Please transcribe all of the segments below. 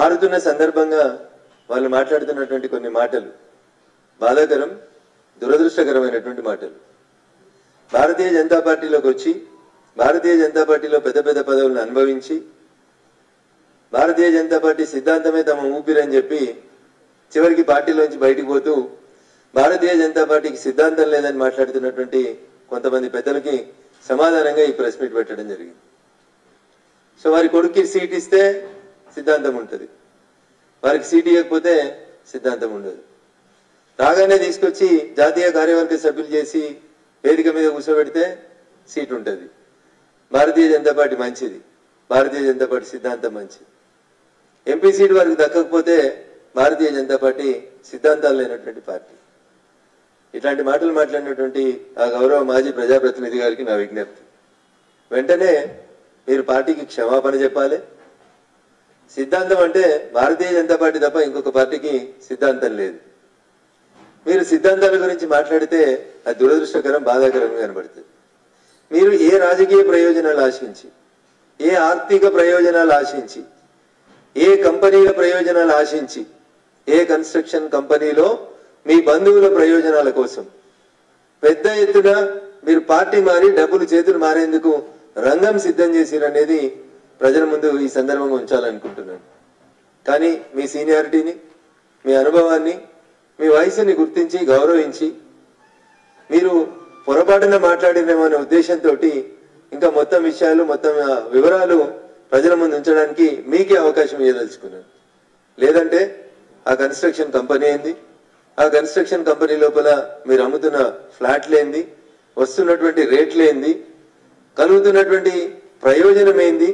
మారుతున్న సందర్భంగా వాళ్ళు మాట్లాడుతున్నటువంటి కొన్ని మాటలు బాధాకరం దురదృష్టకరమైనటువంటి మాటలు భారతీయ జనతా పార్టీలోకి వచ్చి భారతీయ జనతా పార్టీలో పెద్ద పెద్ద పదవులను అనుభవించి భారతీయ జనతా పార్టీ సిద్ధాంతమే తమ ఊపిరని చెప్పి చివరికి పార్టీలోంచి బయటికి పోతూ భారతీయ జనతా పార్టీకి సిద్ధాంతం లేదని మాట్లాడుతున్నటువంటి కొంతమంది పెద్దలకి సమాధానంగా ఈ ప్రెస్ మీట్ పెట్టడం జరిగింది సో వారి కొడుక్కి సీట్ ఇస్తే సిద్ధాంతం ఉంటుంది వారికి సీట్ ఇవ్వకపోతే సిద్ధాంతం ఉండదు రాగానే తీసుకొచ్చి జాతీయ కార్యవర్గ సభ్యులు చేసి వేదిక మీద కూర్చోబెడితే సీట్ ఉంటుంది భారతీయ జనతా పార్టీ మంచిది భారతీయ జనతా పార్టీ సిద్ధాంతం మంచిది ఎంపీ సీట్ వారికి దక్కకపోతే భారతీయ జనతా పార్టీ సిద్ధాంతాలు లేనటువంటి పార్టీ ఇట్లాంటి మాటలు మాట్లాడినటువంటి ఆ గౌరవ మాజీ ప్రజాప్రతినిధి గారికి నా విజ్ఞప్తి వెంటనే మీరు పార్టీకి క్షమాపణ చెప్పాలి సిద్ధాంతం అంటే భారతీయ జనతా పార్టీ తప్ప ఇంకొక పార్టీకి సిద్ధాంతం లేదు మీరు సిద్ధాంతాల గురించి మాట్లాడితే అది దురదృష్టకరం బాధాకరంగా కనబడుతుంది మీరు ఏ రాజకీయ ప్రయోజనాలు ఆశించి ఏ ఆర్థిక ప్రయోజనాలు ఆశించి ఏ కంపెనీల ప్రయోజనాలు ఆశించి ఏ కన్స్ట్రక్షన్ కంపెనీలో మీ బంధువుల ప్రయోజనాల కోసం పెద్ద ఎత్తున మీరు పార్టీ మారి డబ్బులు చేతులు మారేందుకు రంగం సిద్ధం చేసిరనేది ప్రజల ముందు ఈ సందర్భంగా ఉంచాలనుకుంటున్నాను కానీ మీ సీనియారిటీని మీ అనుభవాన్ని మీ వయసుని గుర్తించి గౌరవించి మీరు పొరపాటున మాట్లాడినేమో అనే ఉద్దేశంతో ఇంకా మొత్తం విషయాలు మొత్తం ఆ, వివరాలు ప్రజల ముందు ఉంచడానికి మీకే అవకాశం ఇవ్వదలుచుకున్నాను లేదంటే ఆ కన్స్ట్రక్షన్ కంపెనీ ఏంది ఆ కన్స్ట్రక్షన్ కంపెనీ లోపల మీరు అమ్ముతున్న ఫ్లాట్లు ఏంది వస్తున్నటువంటి రేట్లు ఏంది కలుగుతున్నటువంటి ప్రయోజనం ఏంది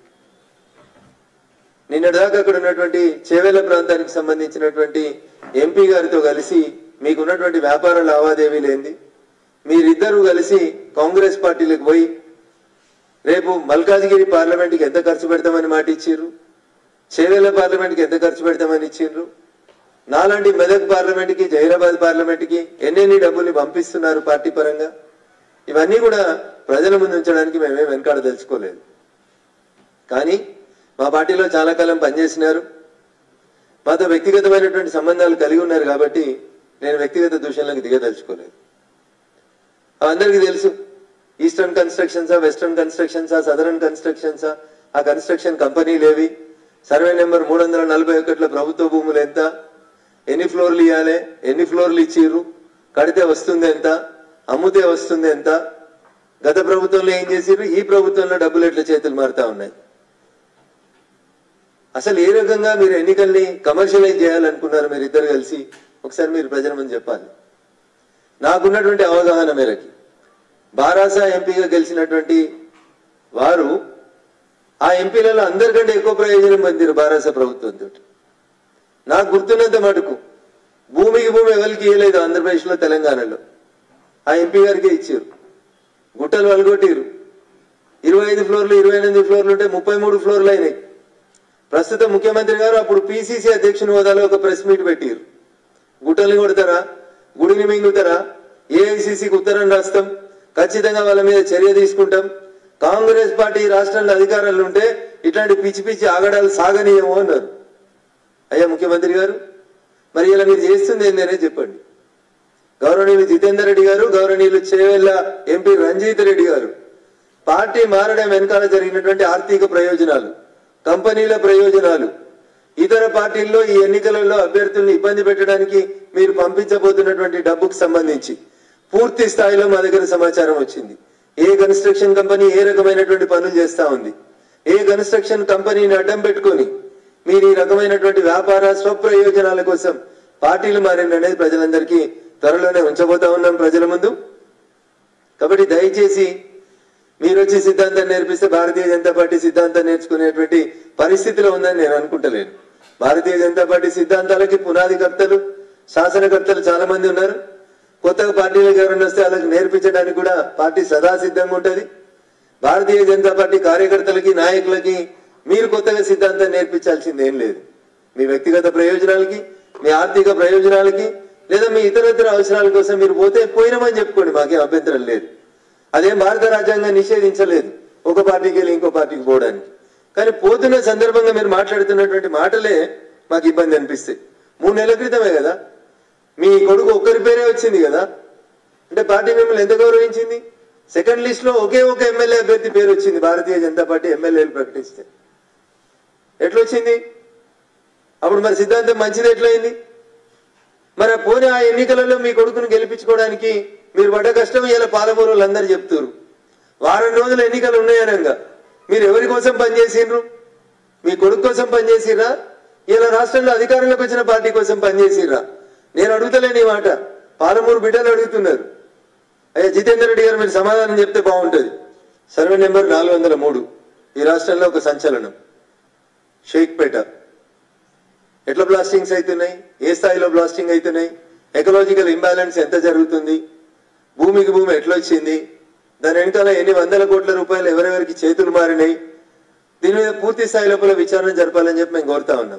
నిన్నటిదాకా అక్కడ ఉన్నటువంటి చేవెళ్ల ప్రాంతానికి సంబంధించినటువంటి ఎంపీ గారితో కలిసి మీకున్నటువంటి వ్యాపార లావాదేవీలు ఏంది మీరిద్దరూ కలిసి కాంగ్రెస్ పార్టీలకు పోయి రేపు మల్కాజ్గిరి పార్లమెంట్కి ఎంత ఖర్చు పెడతామని మాట ఇచ్చిర్రు చేవెళ్ల పార్లమెంట్కి ఎంత ఖర్చు పెడతామని ఇచ్చిర్రు నాలాంటి మెదక్ పార్లమెంట్కి జహీరాబాద్ పార్లమెంట్కి ఎన్నెన్ని డబ్బులు పంపిస్తున్నారు పార్టీ పరంగా ఇవన్నీ కూడా ప్రజల ముందు ఉంచడానికి మేమేం వెనకాడ తెలుసుకోలేదు కానీ మా పార్టీలో చాలా కాలం పనిచేసినారు మాతో వ్యక్తిగతమైనటువంటి సంబంధాలు కలిగి ఉన్నారు కాబట్టి నేను వ్యక్తిగత దూషణలకు దిగదలుచుకోలేదు అందరికీ తెలుసు ఈస్టర్న్ కన్స్ట్రక్షన్సా వెస్టర్న్ కన్స్ట్రక్షన్సా సదరన్ కన్స్ట్రక్షన్సా ఆ కన్స్ట్రక్షన్ కంపెనీలు ఏవి సర్వే నెంబర్ మూడు వందల నలభై ఒకటిలో ప్రభుత్వ భూములు ఎంత ఎన్ని ఫ్లోర్లు ఇవ్వాలి ఎన్ని ఫ్లోర్లు ఇచ్చిర్రు కడితే వస్తుంది ఎంత అమ్ముతే వస్తుంది ఎంత గత ప్రభుత్వంలో ఏం చేసిర్రు ఈ ప్రభుత్వంలో డబ్బులు ఎట్లా చేతులు మారుతా ఉన్నాయి అసలు ఏ రకంగా మీరు ఎన్నికల్ని కమర్షియలైజ్ చేయాలనుకున్నారు మీరు ఇద్దరు కలిసి ఒకసారి మీరు ప్రజల ముందు చెప్పాలి నాకున్నటువంటి అవగాహన మేరకి బారాసా ఎంపీగా గెలిచినటువంటి వారు ఆ ఎంపీలలో అందరికంటే ఎక్కువ ప్రయోజనం పొందిరు బారాసా ప్రభుత్వంతో నాకు గుర్తున్నంత మటుకు భూమికి భూమి ఎవరికి ఇవ్వలేదు ఆంధ్రప్రదేశ్లో తెలంగాణలో ఆ ఎంపీ గారికే ఇచ్చారు గుట్టలు వలగొట్టిరు ఇరవై ఐదు ఫ్లోర్లు ఇరవై ఎనిమిది ఫ్లోర్లు ఉంటే ముప్పై మూడు ఫ్లోర్లు అయినాయి ప్రస్తుత ముఖ్యమంత్రి గారు అప్పుడు పిసిసి అధ్యక్షుని హోదాలో ఒక ప్రెస్ మీట్ పెట్టారు గుట్టల్ని కొడతారా గుడిని మింగుతారా ఏఐసిసికి ఉత్తరం రాస్తాం ఖచ్చితంగా వాళ్ళ మీద చర్య తీసుకుంటాం కాంగ్రెస్ పార్టీ రాష్ట్రంలో అధికారంలో ఉంటే ఇట్లాంటి పిచ్చి పిచ్చి ఆగడాలు సాగనీయము అన్నారు అయ్యా ముఖ్యమంత్రి గారు మరి ఇలా మీరు చేస్తుంది ఏందనే చెప్పండి గౌరవనీయులు జితేందర్ రెడ్డి గారు గౌరవనీయులు చేవెళ్ళ ఎంపీ రంజిత్ రెడ్డి గారు పార్టీ మారడం వెనకాల జరిగినటువంటి ఆర్థిక ప్రయోజనాలు కంపెనీల ప్రయోజనాలు ఇతర పార్టీల్లో ఈ ఎన్నికలలో అభ్యర్థుల్ని ఇబ్బంది పెట్టడానికి మీరు పంపించబోతున్నటువంటి డబ్బుకు సంబంధించి పూర్తి స్థాయిలో మా దగ్గర సమాచారం వచ్చింది ఏ కన్స్ట్రక్షన్ కంపెనీ ఏ రకమైనటువంటి పనులు చేస్తా ఉంది ఏ కన్స్ట్రక్షన్ కంపెనీని అడ్డం పెట్టుకొని మీరు ఈ రకమైనటువంటి వ్యాపార స్వప్రయోజనాల కోసం పార్టీలు మారింది అనేది ప్రజలందరికీ త్వరలోనే ఉంచబోతా ఉన్నాం ప్రజల ముందు కాబట్టి దయచేసి మీరు వచ్చి సిద్ధాంతం నేర్పిస్తే భారతీయ జనతా పార్టీ సిద్ధాంతం నేర్చుకునేటువంటి పరిస్థితిలో ఉందని నేను అనుకుంటలేను భారతీయ జనతా పార్టీ సిద్ధాంతాలకి పునాదికర్తలు శాసనకర్తలు చాలా మంది ఉన్నారు కొత్తగా పార్టీలకు ఎవరైనా వస్తే వాళ్ళకి నేర్పించడానికి కూడా పార్టీ సదా సిద్ధంగా ఉంటది భారతీయ జనతా పార్టీ కార్యకర్తలకి నాయకులకి మీరు కొత్తగా సిద్ధాంతం నేర్పించాల్సింది ఏం లేదు మీ వ్యక్తిగత ప్రయోజనాలకి మీ ఆర్థిక ప్రయోజనాలకి లేదా మీ ఇతరత్ర అవసరాల కోసం మీరు పోతే పోయినామని చెప్పుకోండి మాకేం అభ్యంతరం లేదు అదేం భారత రాజ్యాంగం నిషేధించలేదు ఒక పార్టీకి వెళ్ళి ఇంకో పార్టీకి పోవడానికి కానీ పోతున్న సందర్భంగా మీరు మాట్లాడుతున్నటువంటి మాటలే మాకు ఇబ్బంది అనిపిస్తాయి మూడు నెలల క్రితమే కదా మీ కొడుకు ఒక్కరి పేరే వచ్చింది కదా అంటే పార్టీ మిమ్మల్ని ఎంత గౌరవించింది సెకండ్ లిస్ట్ లో ఒకే ఒక ఎమ్మెల్యే అభ్యర్థి పేరు వచ్చింది భారతీయ జనతా పార్టీ ఎమ్మెల్యేలు ప్రకటిస్తే ఎట్లొచ్చింది అప్పుడు మరి సిద్ధాంతం మంచిది ఎట్లయింది మరి ఆ పోనీ ఆ ఎన్నికలలో మీ కొడుకును గెలిపించుకోవడానికి మీరు పడ్డ కష్టం ఇలా పాలమూరు వాళ్ళందరూ చెప్తారు వారం రోజులు ఎన్నికలు ఉన్నాయనంగా మీరు ఎవరి కోసం పనిచేసిండ్రు మీ కొడుకు కోసం పనిచేసిర్రా ఇలా రాష్ట్రంలో అధికారంలోకి వచ్చిన పార్టీ కోసం పనిచేసిర్రా నేను అడుగుతలేని ఈ మాట పాలమూరు బిడ్డలు అడుగుతున్నారు అయ్యా జితేందర్ రెడ్డి గారు మీరు సమాధానం చెప్తే బాగుంటుంది సర్వే నెంబర్ నాలుగు వందల మూడు ఈ రాష్ట్రంలో ఒక సంచలనం షేక్పేట ఎట్లా బ్లాస్టింగ్స్ అవుతున్నాయి ఏ స్థాయిలో బ్లాస్టింగ్ అవుతున్నాయి ఎకలాజికల్ ఇంబ్యాలెన్స్ ఎంత జరుగుతుంది భూమికి భూమి ఎట్లా వచ్చింది దాని వెనకాల ఎన్ని వందల కోట్ల రూపాయలు ఎవరెవరికి చేతులు మారినాయి దీని మీద పూర్తి స్థాయి లోపల విచారణ జరపాలని చెప్పి మేము కోరుతా ఉన్నాం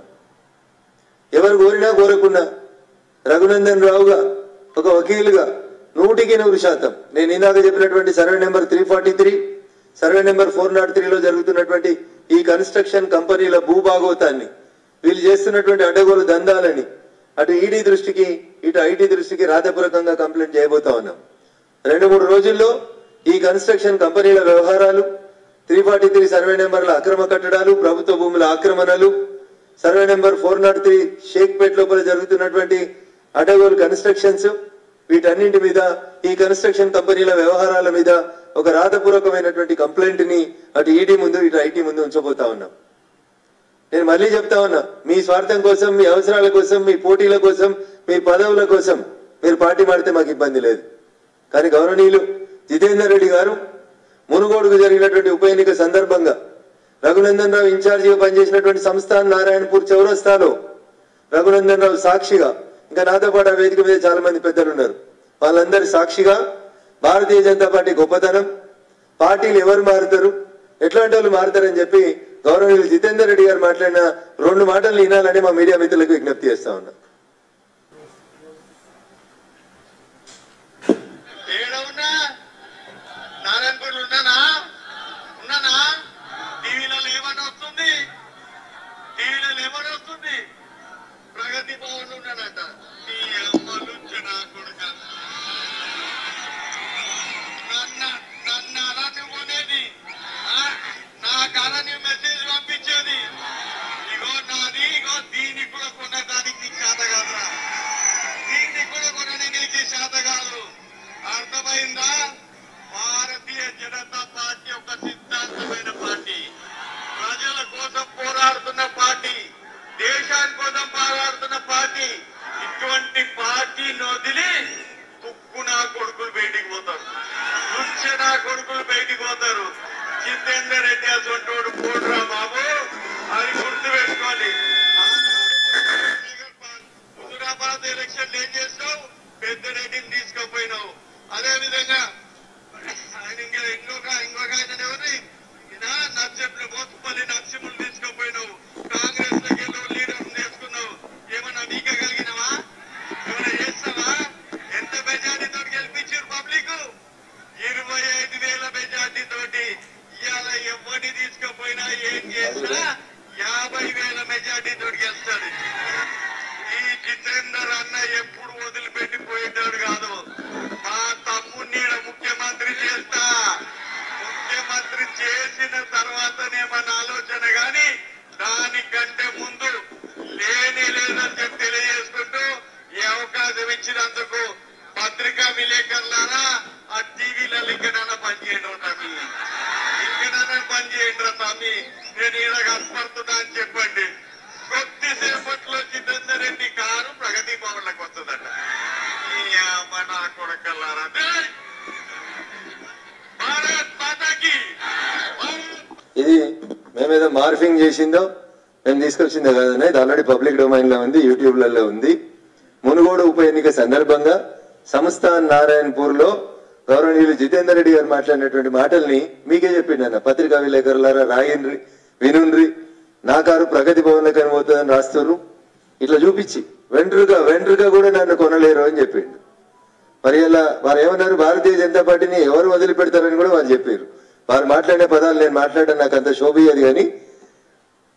ఎవరు కోరినా కోరకున్నా రఘునందన్ రావుగా ఒక వకీలుగా నూటికి నూరు శాతం నేను ఇందాక చెప్పినటువంటి survey number three forty three survey number four nought త్రీలో జరుగుతున్నటువంటి ఈ కన్స్ట్రక్షన్ కంపెనీల భూభాగవతాన్ని వీళ్ళు చేస్తున్నటువంటి అడ్డగోలు దందాలని అటు ఈడీ దృష్టికి ఇటు ఐటీ దృష్టికి రాతపూర్వకంగా కంప్లైంట్ చేయబోతా ఉన్నాం రెండు మూడు రోజుల్లో ఈ కన్స్ట్రక్షన్ కంపెనీల వ్యవహారాలు త్రీ ఫార్టీ త్రీ సర్వే నెంబర్ల అక్రమ కట్టడాలు ప్రభుత్వ భూముల ఆక్రమణలు survey number four nought three Shaikpet లోపల జరుగుతున్నటువంటి అడ్డగోలు కన్స్ట్రక్షన్స్ వీటన్నింటి మీద ఈ కన్స్ట్రక్షన్ కంపెనీల వ్యవహారాల మీద ఒక రాతపూర్వకమైనటువంటి కంప్లైంట్ ని అటు ఈడీ ముందు ఇటు ఐటీ ముందు ఉంచబోతా ఉన్నాం నేను మళ్ళీ చెప్తా ఉన్నా మీ స్వార్థం కోసం మీ అవసరాల కోసం మీ పోటీల కోసం మీ పదవుల కోసం మీరు పార్టీ మాడితే మాకు ఇబ్బంది లేదు కానీ గౌరవనీయులు జితేందర్ రెడ్డి గారు మునుగోడుకు జరిగినటువంటి ఉప ఎన్నిక సందర్భంగా రఘునందన్ రావు ఇన్ఛార్జిగా పనిచేసినటువంటి సంస్థాన్ నారాయణపూర్ చౌరస్తాలో రఘునందన్ రావు సాక్షిగా ఇంకా నాతో పాటు ఆ వేదిక మీద చాలా మంది పెద్దలు ఉన్నారు వాళ్ళందరి సాక్షిగా భారతీయ జనతా పార్టీ గొప్పతనం పార్టీలు ఎవరు మారుతారు ఎట్లాంటి వాళ్ళు మారుతారని చెప్పి గౌరవనీయులు జితేందర్ రెడ్డి గారు మాట్లాడిన రెండు మాటలు వినాలని మా మీడియా మిత్రులకు విజ్ఞప్తి చేస్తా ఉన్నా ఏడ ఉన్నా నారాయణపూర్ ఉన్నానా ఉన్నానా టీవీలలో ఏమని వస్తుంది టీవీలలో ఏమని వస్తుంది ప్రగతి భవన్ ఉన్నాడట నీ అమ్మ నుంచి నా కొడుక నన్ను నన్ను అలా నువ్వు అనేది ఆ? నా కాల నువ్వు మెసేజ్ పంపించేది ఇగో నాది ఇగో దీన్ని కూడా కొనడానికి నీకు చేత కాదురా దీన్ని కూడా కొనని నీకు చేత కాదు అర్థమైందా భారతీయ జనతా పార్టీ ఒక సిద్ధాంతమైన పార్టీ ప్రజల కోసం పోరాడుతున్న పార్టీ దేశాని కోసం పోరాడుతున్న పార్టీ ఇటువంటి పార్టీని వదిలి తుక్కు నా కొడుకులు బయటికి పోతారు నృత్య నా కొడుకులు బయటికి పోతారు జితేందర్ రెడ్డి అసంటోడు పోడురా బాబు అది గుర్తు పెట్టుకోవాలి హుజురాబాద్ ఎలక్షన్ ఏం చేస్తావు పెద్ద రెడ్డిని తీసుకుపోయినావు అదే విధంగా ఆయన ఇంకా ఇంకొక ఇంకొక ఆయన ఎవరి ఈయన నర్సింహులు మోతుపల్లి నరసింహులు తీసుకుపోయినావు కాంగ్రెస్ దగ్గర లీడర్ తీసుకున్నావు ఏమన్నా నీకే కలిగినవా ఏమన్నా చేస్తావా ఎంత మెజార్టీతో గెలిపించారు పబ్లిక్ ఇరవై ఐదు వేల మెజార్టీ తోటి ఇవాళ ఎవరిని తీసుకుపోయినా ఏం చేసినా యాభై వేల మెజార్టీ తోటి గెలుస్తాడు ఈ జితేందర్ అన్న ఎప్పుడు వదిలిపెట్టి పోయేటాడు కాదు మా తమ్ముడిని ఈడ ముఖ్యమంత్రి చేస్తా ముఖ్యమంత్రి చేసిన తర్వాతనే మన ఆలోచన గాని దానికంటే ముందు లేని లేదని చెప్పి తెలియజేసుకుంటూ ఈ అవకాశం ఇచ్చినందుకు పత్రికా విలేకరులారా ఆ టీవీలలో ఇంకనైనా పనిచేయండి రా తమ్మి ఇంకనైనా పనిచేయండి రా తమ్మి నేను ఈడ కనపడుతున్నా అని చెప్పండి కొద్దిసేపట్లో జితేందర్ రెడ్డి కారు ప్రగతి భవన్లకు వస్తుందట ఈ అమ్మ నా కొడకల్లారా ఏయ్! భారత్ మాతాకి భారత్ ఇది మేమేదో మార్ఫింగ్ చేసిందో మేము తీసుకొచ్చిందో కదన్నా ఇది ఆల్రెడీ పబ్లిక్ డొమైన్ లో ఉంది యూట్యూబ్లలో ఉంది మునుగోడు ఉప ఎన్నిక సందర్భంగా సంస్థాన్ నారాయణపూర్ లో గౌరవనీయులు జితేందర్ రెడ్డి గారు మాట్లాడినటువంటి మాటల్ని మీకే చెప్పిండు అన్న పత్రికా విలేకరులారా రాయండ్రి వినుండ్రి నా కారు ప్రగతి భవన్ లెక్కన పోతుందని రాస్తున్నారు ఇట్లా చూపించి వెంట్రుగా వెంట్రుగా కూడా నన్ను కొనలేరు అని చెప్పిండు మరి ఇలా వారు ఏమన్నారు భారతీయ జనతా పార్టీని ఎవరు వదిలిపెడతారని కూడా వాళ్ళు చెప్పారు వారు మాట్లాడే పదాలు నేను మాట్లాడడం నాకు అంత శోభియదు కానీ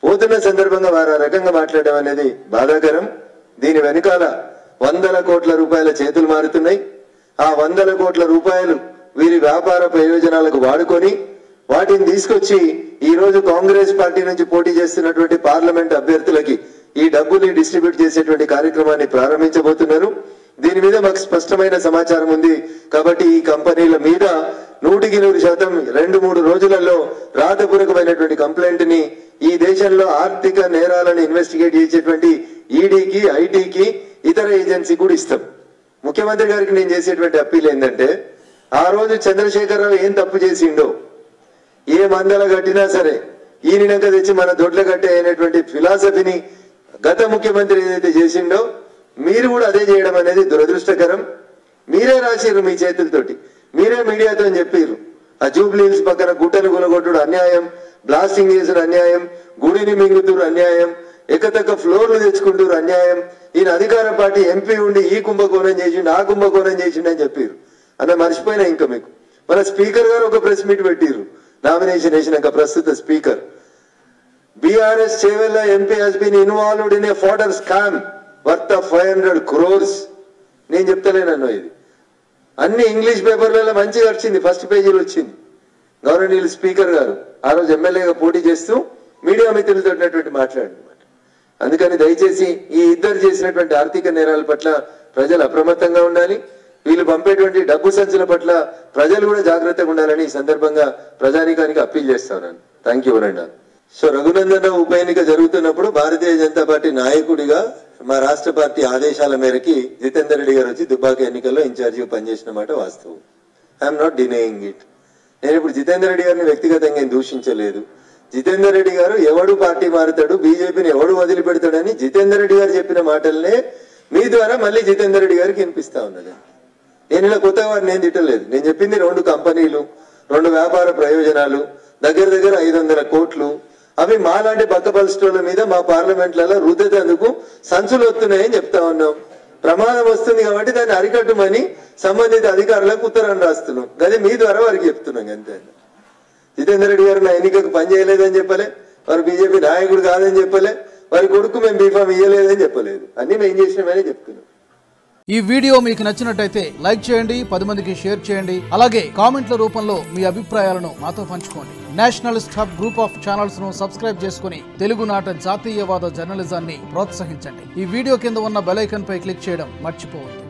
పోతున్న సందర్భంగా వారు ఆ రకంగా మాట్లాడడం అనేది బాధాకరం దీని వెనుకాల వందల కోట్ల రూపాయల చేతులు మారుతున్నాయి ఆ వందల కోట్ల రూపాయలు వీరి వ్యాపార ప్రయోజనాలకు వాడుకొని వాటిని తీసుకొచ్చి ఈ రోజు కాంగ్రెస్ పార్టీ నుంచి పోటీ చేస్తున్నటువంటి పార్లమెంట్ అభ్యర్థులకి ఈ డబ్బుని డిస్ట్రిబ్యూట్ చేసేటువంటి కార్యక్రమాన్ని ప్రారంభించబోతున్నారు దీని మీద మాకు స్పష్టమైన సమాచారం ఉంది కాబట్టి ఈ కంపెనీల మీద నూటికి నూరు శాతం రెండు మూడు రోజులలో రాతపూర్వకమైనటువంటి కంప్లైంట్ ని ఈ దేశంలో ఆర్థిక నేరాలను ఇన్వెస్టిగేట్ చేసేటువంటి ఈడీకి ఐటీకి ఇతర ఏజెన్సీ కూడా ఇస్తాం ముఖ్యమంత్రి గారికి నేను చేసేటువంటి అప్పీల్ ఏంటంటే ఆ రోజు చంద్రశేఖరరావు ఏం తప్పు చేసిండో ఏ మందల కట్టినా సరే ఈయనక తెచ్చి మన దొడ్ల కట్టే అనేటువంటి ఫిలాసఫీని గత ముఖ్యమంత్రి ఏదైతే చేసిండో మీరు కూడా అదే చేయడం అనేది దురదృష్టకరం మీరే రాసిర్రు మీ చేతులతోటి మీరే మీడియాతో చెప్పిర్రు ఆ జూబ్లీ హిల్స్ పక్కన గుట్టను గులగొట్టుడు అన్యాయం బ్లాస్టింగ్ చేసుడు అన్యాయం గుడిని మింగుతురు అన్యాయం ఎక్కతక్క ఫ్లోర్లు తెచ్చుకుంటారు అన్యాయం ఈయన అధికార పార్టీ ఎంపీ ఉండి ఈ కుంభకోణం చేసిండు ఆ కుంభకోణం చేసిండు అని చెప్పారు అన్న మర్చిపోయినా ఇంకా మీకు మన స్పీకర్ గారు ఒక ప్రెస్ మీట్ పెట్టిర్రు నామినేషన్ వేసినాక ప్రస్తుత speaker BRS Chevella MP he's been involved in a fodder scam worth of five hundred crores నేను చెప్తలేనన్ను ఇది అన్ని ఇంగ్లీష్ పేపర్లలో మంచిగా వచ్చింది ఫస్ట్ పేజీలో వచ్చింది గౌరవనీయులు స్పీకర్ గారు ఆ రోజు ఎమ్మెల్యేగా పోటీ చేస్తూ మీడియా మిత్రులతో ఉన్నటువంటి మాట్లాడనమాట అందుకని దయచేసి ఈ ఇద్దరు చేసినటువంటి ఆర్థిక నేరాల పట్ల ప్రజలు అప్రమత్తంగా ఉండాలి వీళ్ళు పంపేటువంటి డబ్బు సంచుల పట్ల ప్రజలు కూడా జాగ్రత్తగా ఉండాలని ఈ సందర్భంగా ప్రజానికానికి అప్పీల్ చేస్తాను థ్యాంక్ యూ రండి సో రఘునందన ఉప ఎన్నిక జరుగుతున్నప్పుడు భారతీయ జనతా పార్టీ నాయకుడిగా మా రాష్ట్ర పార్టీ ఆదేశాల మేరకి జితేందర్ రెడ్డి గారు వచ్చి దుబ్బాక ఎన్నికల్లో ఇన్ఛార్జిగా పనిచేసిన మాట వాస్తవం ఐఎమ్ నాట్ డినేయింగ్ ఇట్ నేను ఇప్పుడు జితేందర్ రెడ్డి గారిని వ్యక్తిగతంగా ఏం దూషించలేదు జితేందర్ రెడ్డి గారు ఎవడు పార్టీ మారుతాడు బీజేపీని ఎవడు వదిలిపెడతాడని జితేందర్ రెడ్డి గారు చెప్పిన మాటల్నే మీ ద్వారా మళ్ళీ జితేందర్ రెడ్డి గారికి వినిపిస్తా ఉన్నది నేను ఇలా కొత్తగా వారిని నేను తిట్టలేదు నేను చెప్పింది రెండు కంపెనీలు రెండు వ్యాపార ప్రయోజనాలు దగ్గర దగ్గర ఐదు వందల కోట్లు అవి మాలాంటి బక్క పరిస్థితుల మీద మా పార్లమెంట్లలో రుద్దేందుకు సంచులు వస్తున్నాయని చెప్తా ఉన్నాం ప్రమాదం వస్తుంది కాబట్టి దాన్ని అరికట్టమని సంబంధిత అధికారులకు ఉత్తరాన్ని రాస్తున్నాం గది మీ ద్వారా వారికి చెప్తున్నాం అంతే జితేందర్ రెడ్డి గారు నా ఎన్నికకు పని చేయలేదని చెప్పలే వారు బీజేపీ నాయకుడు కాదని చెప్పలే వారి కొడుకు మేము బీఫామ్ ఇయ్యలేదని చెప్పలేదు అన్ని మేము చేసినామని చెప్తున్నాం ఈ వీడియో మీకు నచ్చినట్టయితే లైక్ చేయండి పది మందికి షేర్ చేయండి అలాగే కామెంట్ల రూపంలో మీ అభిప్రాయాలను మాతో పంచుకోండి nationalist hub group of channels ను సబ్స్క్రైబ్ చేసుకుని తెలుగునాట జాతీయవాద జర్నలిజాన్ని ప్రోత్సహించండి ఈ వీడియో కింద ఉన్న బెల్ ఐకాన్ పై క్లిక్ చేయడం మర్చిపోవద్దు